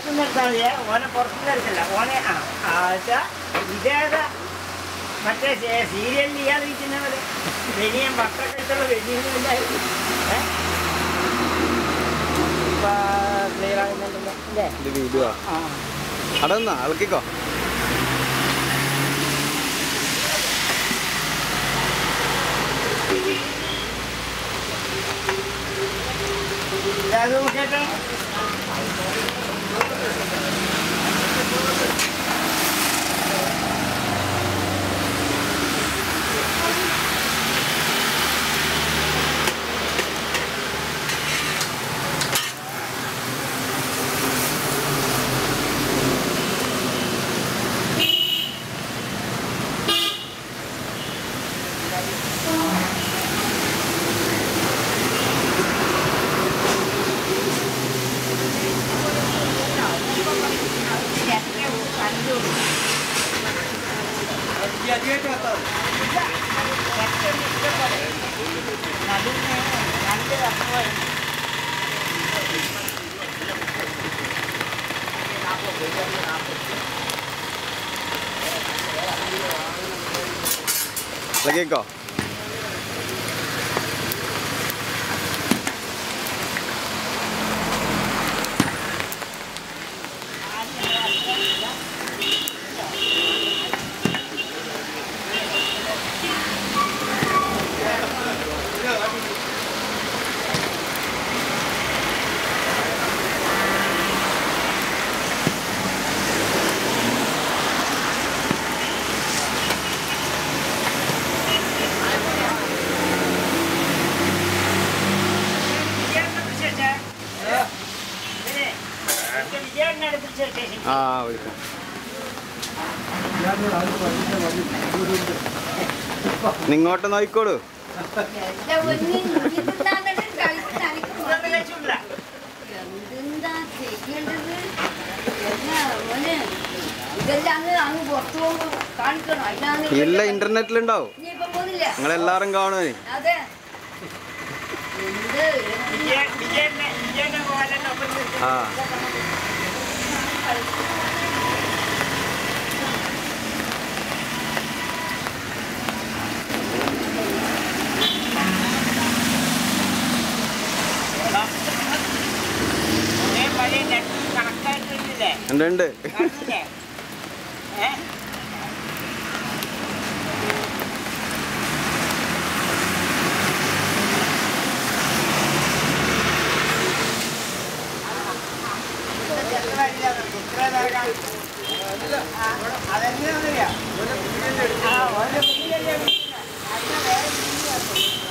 പുറത്തുനിന്ന് എടുത്താൽ മതി ഓനെ പുറത്തുനിന്ന് എടുക്കില്ല ഓനെ ആ ആ വെച്ചാ ഇതേതാ മറ്റേ സീരിയലിൽ ചെയ്യാതിരിക്കുന്ന പോലെ വെനിയും പത്രക്കെട്ടുള്ള വെനിയൊന്നും ഇല്ലായിരുന്നു ഏഹ് ഇപ്പൊ ക്ലിയർ ആകുന്നുണ്ടല്ലോ അല്ലേ ഇത് വീഡിയോ ആ അവിടെ നിന്നാ ഇളക്കിക്കോ രാഘവ ചേട്ടൻ ഇളക്കിക്കോ ആ വിളിക്കാം നിങ്ങോട്ട് നോക്കിക്കോളൂ എന്തെന്താ ചെയ്യേണ്ടത് എന്നാ മോനെ ഇതെല്ലാം അങ്ങ് അങ്ങ് പുറത്തു പോകുമ്പോ കാണിക്കണം അതിനാണ് ഇല്ല ഇന്റർനെറ്റിലുണ്ടാവും ഇനിയിപ്പൊ പോകുന്നില്ല നിങ്ങളെല്ലാരും കാണുവേ അതെ എന്ത് ആ പഴയ നെറ്റ് കണക്കായിട്ടില്ലേ ഉണ്ട് ഉണ്ട് കണ്ടില്ലേ? ഏ? അതെങ്ങനെയാണെന്നറിയാം? ആ, ഓന്റെ വീട്ടിലല്ലേ വിളിക്കുന്നത്. അതിന് വേറെ വീട്ടിലാണ്.